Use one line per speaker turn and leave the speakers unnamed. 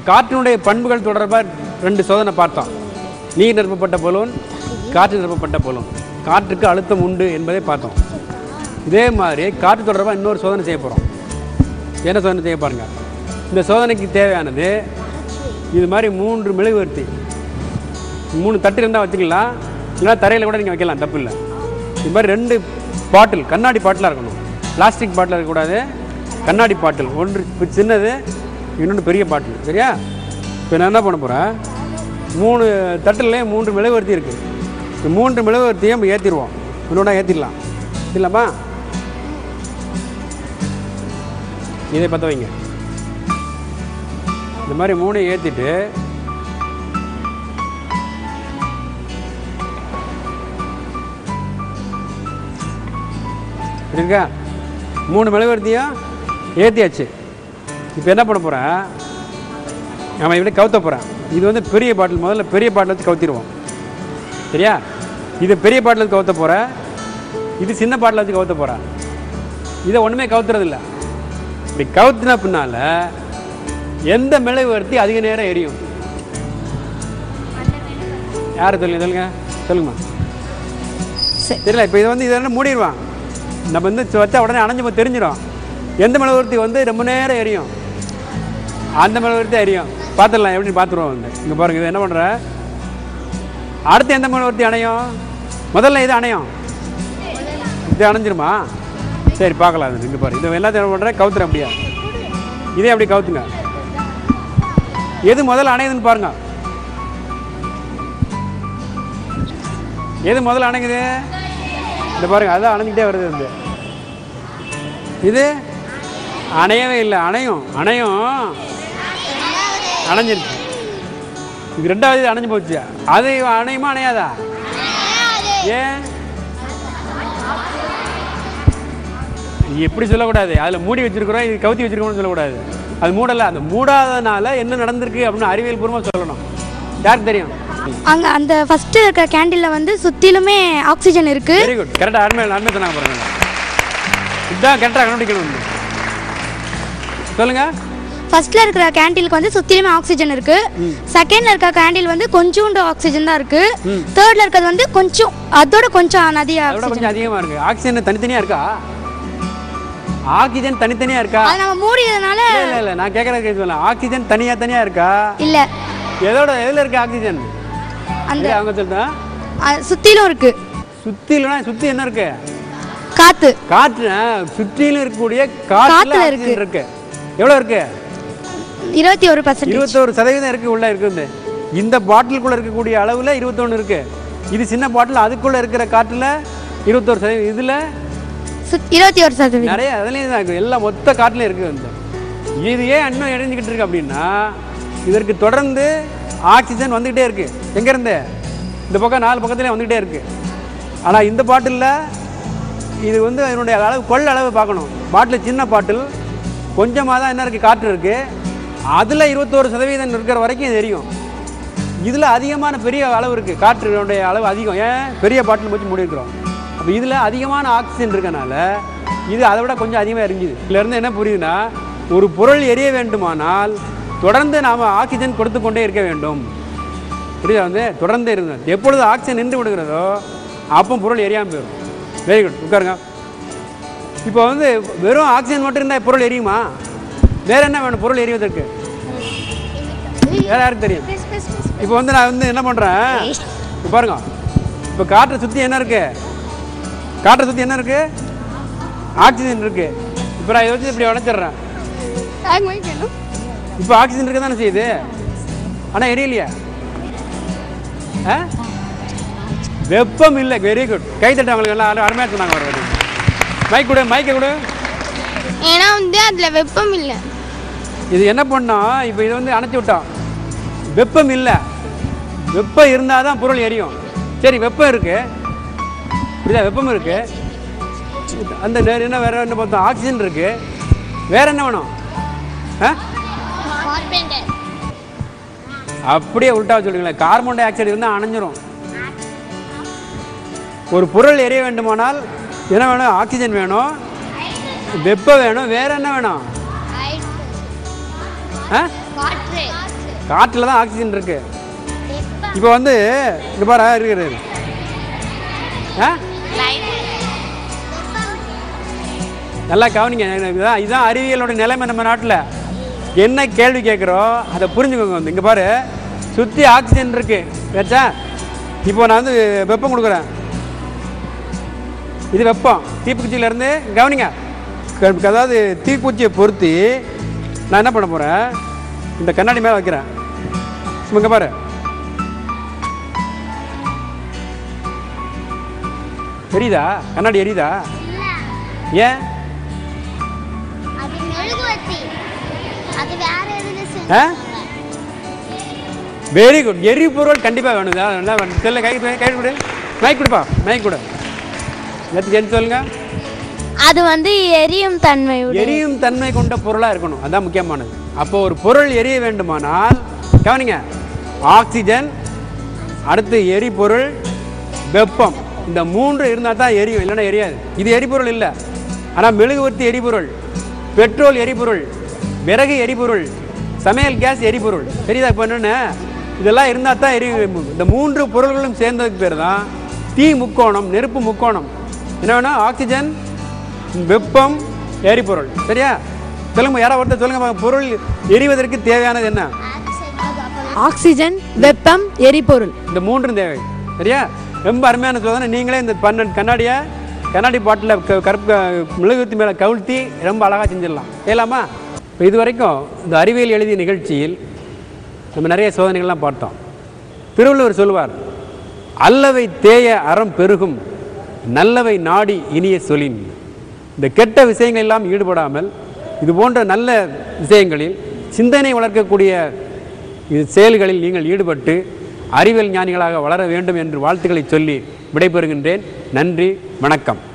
காற்றினுடைய பண்புகள் தொடர்பாக ரெண்டு சோதனை பார்த்தோம் நீர் நிரப்பப்பட்ட பலூன் காற்று நிரப்பப்பட்ட பலூன் காற்றுக்கு அழுத்தம் உண்டு என்பதை பார்த்தோம் இதே மாதிரி காற்று தொடர்பாக இன்னொரு சோதனை செய்ய போகிறோம் என்ன சோதனை செய்ய பாருங்க இந்த சோதனைக்கு தேவையானது இது மாதிரி மூன்று மெழுகுவர்த்தி மூணு தட்டு இருந்தால் வச்சுக்கலாம் இல்லைனா தரையில் கூட நீங்கள் வைக்கலாம் தப்பு இல்லை இது மாதிரி ரெண்டு பாட்டில் கண்ணாடி பாட்டிலாக இருக்கணும் பிளாஸ்டிக் பாட்டில் இருக்கக்கூடாது கண்ணாடி பாட்டில் ஒன்று இப்போ சின்னது இன்னொன்று பெரிய பாட்டில் சரியா இப்போ நான் என்ன பண்ண போகிறேன் மூணு தட்டுலேயே மூன்று மெழுகுவர்த்தி இருக்குது இந்த மூன்று மெழுகுவர்த்தியும் நம்ம ஏற்றிடுவோம் இன்னொன்றா ஏற்றிடலாம் இல்லைம்மா இதை பற்ற வைங்க இந்த மாதிரி மூணு ஏற்றிட்டு இருக்கா மூணு மெழுகுவர்த்தியும் ஏற்றியாச்சு இப்போ என்ன பண்ண போகிறேன் நம்ம இப்படி கவுத்த போகிறேன் இது வந்து பெரிய பாட்டில் முதல்ல பெரிய பாட்டில் வச்சு கவுத்திடுவோம் சரியா இது பெரிய பாட்டில் வச்சு கவுத்த போகிறேன் இது சின்ன பாட்டில் வச்சு கவுத்த போகிறேன் இதை ஒன்றுமே கவுத்துறதில்ல இப்படி கவுத்தின பின்னால் எந்த மெழுகுவர்த்தி அதிக நேரம் எரியும் யார் சொல்லுங்க சொல்லுங்க சொல்லுங்கம்மா
சரி.
தெரியல இப்போ இது வந்து இதை மூடிடுவான் நம்ம வந்து வச்சா உடனே அணைஞ்சு போய் தெரிஞ்சிடும் எந்த மெழுகுவர்த்தி வந்து ரொம்ப நேரம் எரியும் அந்த மெழுகுவர்த்தி எரியும் பார்த்துடலாம் எப்படின்னு பார்த்துருவோம் வந்து இங்கே பாருங்க இது என்ன பண்ணுற அடுத்து எந்த மெழுகுவர்த்தி அணையும் முதல்ல இது அணையும் இது அணைஞ்சிருமா சரி பார்க்கலாம் அது இங்கே பாரு இது எல்லாத்தையும் என்ன பண்ணுறேன் கவுத்துறேன் அப்படியா இதே அப்படி கவுத்துங்க எது முதல்ல அணையுதுன்னு பாருங்க எது முதல்ல அணைக்குது இந்த பாருங்க அதான் அணைஞ்சிக்கிட்டே வருது வந்து இது அணையவே இல்லை அணையும் அணையும் அணைஞ்சிருச்சு இது ரெண்டாவது இது அணைஞ்சு போச்சு அது அணையுமா அணையாதா ஏன் நீ எப்படி சொல்லக்கூடாது அதில் மூடி வச்சிருக்கிறோம் இது கவுத்தி வச்சிருக்கோம்னு சொல்லக்கூடாது அது மூடலை அந்த மூடாதனால என்ன நடந்திருக்கு அப்படின்னு அறிவியல் பூர்வமாக சொல்லணும் யாருக்கு தெரியும்
அங்கே அந்த ஃபஸ்ட்டு இருக்கிற கேண்டிலில் வந்து சுற்றிலுமே ஆக்சிஜன் இருக்குது
வெரி குட் கரெக்டாக அருமை அருமை சொன்னாங்க பாருங்க இதுதான் கரெக்டாக கண்டுபிடிக்கணும் வந்து. சொல்லுங்க
ஃபர்ஸ்ட்ல இருக்கிற கேண்டிலுக்கு வந்து சுற்றிலுமே ஆக்சிஜன் இருக்குது செகண்டில் இருக்கிற கேண்டில் வந்து கொஞ்சோண்டு ஆக்சிஜன் தான் இருக்குது தேர்டில் இருக்கிறது வந்து கொஞ்சம் அதோட கொஞ்சம் அதிக
அதோட
ஆக்சிஜன்
கொஞ்சம் அதிகமாக இருக்கு ஆக்சிஜன் தனித்தனியாக இருக்கா ஆக்சிஜன் தனித்தனியாக இருக்கா
அது நம்ம மூடியதுனால
இல்லை இல்லை இல்லை நான் கேட்குறது கேட்கல ஆக்சிஜன் தனியாக தனியாக இருக்கா
இல்லை
எதோட எதில் இருக்கு ஆக்சிஜன்
அந்த
அவங்க சொல்லுதா
சுற்றிலும் இருக்குது
சுற்றிலும்னா சுற்றி என்ன இருக்கு
காற்று
காற்று ஆ, சுற்றிலும் இருக்கக்கூடிய காற்றுல
காத்துல
ஆக்சிஜன் இருக்கு எவ்வளோ இருக்கு
இருபத்தி ஒரு பர்சன்டேஜ்
இருபத்தோரு சதவீதம் இருக்கு உள்ள இருக்குது இந்த பாட்டிலுக்குள்ள இருக்கக்கூடிய அளவுல இருபத்தொன்று இருக்கு இது சின்ன பாட்டில் அதுக்குள்ள இருக்கிற காற்றுல இருபத்தோரு சதவீதம் இதுல
இருபத்தி ஒரு சதவீதம்
நிறைய அதுலேயும் தான் இருக்கு எல்லாம் மொத்த காட்டிலும் இருக்குது வந்து இது ஏன் இன்னும் இணைஞ்சிக்கிட்டு இருக்கு அப்படின்னா இதற்கு தொடர்ந்து ஆக்சிஜன் வந்துக்கிட்டே இருக்கு எங்கேருந்து இந்த பக்கம் நாலு பக்கத்துலேயும் வந்துக்கிட்டே இருக்கு ஆனால் இந்த பாட்டிலில் இது வந்து அதனுடைய அளவு கொள்ள அளவு பார்க்கணும் பாட்டில் சின்ன பாட்டில் கொஞ்சமாக தான் என்ன இருக்குது காற்று இருக்குது அதில் இருபத்தோரு சதவீதம் இருக்கிற வரைக்கும் இது எரியும் இதில் அதிகமான பெரிய அளவு இருக்குது காற்றினுடைய அளவு அதிகம் ஏன் பெரிய பாட்டில் வச்சு மூடியிருக்கிறோம் அப்போ இதில் அதிகமான ஆக்சிஜன் இருக்கனால இது அதை விட கொஞ்சம் அதிகமாக எரிஞ்சுது இதுலேருந்து என்ன புரியுதுன்னா ஒரு பொருள் எரிய வேண்டுமானால் தொடர்ந்து நாம் ஆக்சிஜன் கொடுத்து கொண்டே இருக்க வேண்டும் புரியுதா வந்து தொடர்ந்து இருந்தது எப்பொழுது ஆக்சிஜன் நின்று விடுகிறதோ அப்போ பொருள் எரியாமல் போயிடும் வெரி குட் உட்காருங்க இப்போ வந்து வெறும் ஆக்சிஜன் மட்டும் இருந்தால் பொருள் எரியுமா வேற என்ன வேணும் பொருள் எரிவதற்கு வேற யாருக்கு தெரியும் இப்போ வந்து நான் வந்து என்ன பண்ணுறேன் இப்போ பாருங்க இப்போ காற்றை சுற்றி என்ன இருக்கு காற்றை சுற்றி என்ன இருக்கு ஆக்சிஜன் இருக்கு இப்போ நான் இதை வச்சு இப்படி உடச்சிடுறேன் இப்போ ஆக்சிஜன் இருக்க தானே செய்யுது ஆனால் எரியலையா ஆ வெப்பம் இல்லை வெரி குட் கைத்தட்ட அவங்களுக்கு எல்லாம் அருமையாக சொன்னாங்க ஒரு மைக் கொடு மைக்கை கொடு
ஏன்னா வந்து அதில் வெப்பம் இல்லை
இது என்ன பண்ணோம் இப்போ இதை வந்து அணைச்சி விட்டோம் வெப்பம் இல்லை வெப்பம் இருந்தால் தான் பொருள் எரியும் சரி வெப்பம் இருக்கு புரியுதா வெப்பம் இருக்கு அந்த நே- என்ன வேற என்ன பார்த்தோம் ஆக்சிஜன் இருக்கு வேற என்ன வேணும் ஆ அப்படியே உல்ட்டா சொல்லுங்களேன் கார்பன் டை ஆக்சைடு இருந்தால் அணைஞ்சிரும் ஒரு பொருள் எரிய வேண்டுமானால் என்ன வேணும் ஆக்சிஜன் வேணும் வெப்பம் வேணும் வேற என்ன வேணும் ஆ
காற்று
காற்றில் தான் ஆக்சிஜன் இருக்கு இப்போ வந்து இங்கே பாரு இருக்குது ஆ நல்லா கவனிங்க இதுதான் இதுதான் அறிவியலோட நிலைமை நம்ம நாட்டில் என்ன கேள்வி கேட்குறோம் அதை புரிஞ்சுக்கோங்க வந்து இங்கே பாரு சுற்றி ஆக்சிஜன் இருக்கு பேச்சா இப்போ நான் வந்து வெப்பம் கொடுக்குறேன் இது வெப்பம் தீப்பூச்சியிலேருந்து கவனிங்க க- அதாவது தீப்பூச்சியை பொருத்தி நான் என்ன பண்ண போகிறேன் இந்த கண்ணாடி மேலே வைக்கிறேன் சும்மா இங்க பாரு தெரியுதா கண்ணாடி எரியுதா ஏன்
அது மெழுகுவர்த்தி அது வேற எதுல
ஆ வெரி குட் எரிபொருள் கண்டிப்பாக வேணும் இதான் நல்லா வேணும் சொல்ல கை கொடு, கை கொடு மைக் கொடுப்பா மைக் கொடு எல்லாத்துக்கும் என்ன சொல்லுங்க
அது வந்து எரியும் தன்மை
எரியும் தன்மை கொண்ட பொருளாக இருக்கணும் அதான் முக்கியமானது அப்போ ஒரு பொருள் எரிய வேண்டுமானால் கவனிங்க ஆக்சிஜன் அடுத்து எரிபொருள் வெப்பம் இந்த மூன்று இருந்தால் தான் எரியும் இல்லைன்னா எரியாது இது எரிபொருள் இல்லை ஆனால் மெழுகுவர்த்தி எரிபொருள் பெட்ரோல் எரிபொருள் விறகு எரிபொருள் சமையல் கேஸ் எரிபொருள் தெரியுதா இப்போ என்னென்ன இதெல்லாம் இருந்தால் தான் எரியும் இந்த மூன்று பொருள்களும் சேர்ந்ததுக்கு பேர் தான் தீ முக்கோணம் நெருப்பு முக்கோணம் என்ன வேணும் ஆக்சிஜன் வெப்பம் எரிபொருள் சரியா சொல்லுங்க யாரோ ஒருத்தர் சொல்லுங்க பாக்க, பொருள் எரிவதற்கு தேவையானது என்ன
ஆக்சிஜன் வெப்பம் எரிபொருள்
இந்த மூன்றும் தேவை சரியா ரொம்ப அருமையான சோதனை நீங்களே இந்த பன்னெண்டு கண்ணாடியை கண்ணாடி பாட்டில் க கருப்பு மிளகுத்தி மேலே கவிழ்த்தி ரொம்ப அழகாக செஞ்சிடலாம் செய்யலாமா இப்போ இது வரைக்கும் இந்த அறிவியல் எழுதிய நிகழ்ச்சியில் நம்ம நிறைய சோதனைகள்லாம் பார்த்தோம் திருவள்ளுவர் சொல்லுவார் அல்லவை தேய அறம் பெருகும் நல்லவை நாடி இனிய சொலின் இந்த கெட்ட விஷயங்கள் எல்லாம் ஈடுபடாமல் இது போன்ற நல்ல விஷயங்களில் சிந்தனை வளர்க்கக்கூடிய இது செயல்களில் நீங்கள் ஈடுபட்டு அறிவியல் ஞானிகளாக வளர வேண்டும் என்று வாழ்த்துக்களை சொல்லி விடைபெறுகின்றேன் நன்றி வணக்கம்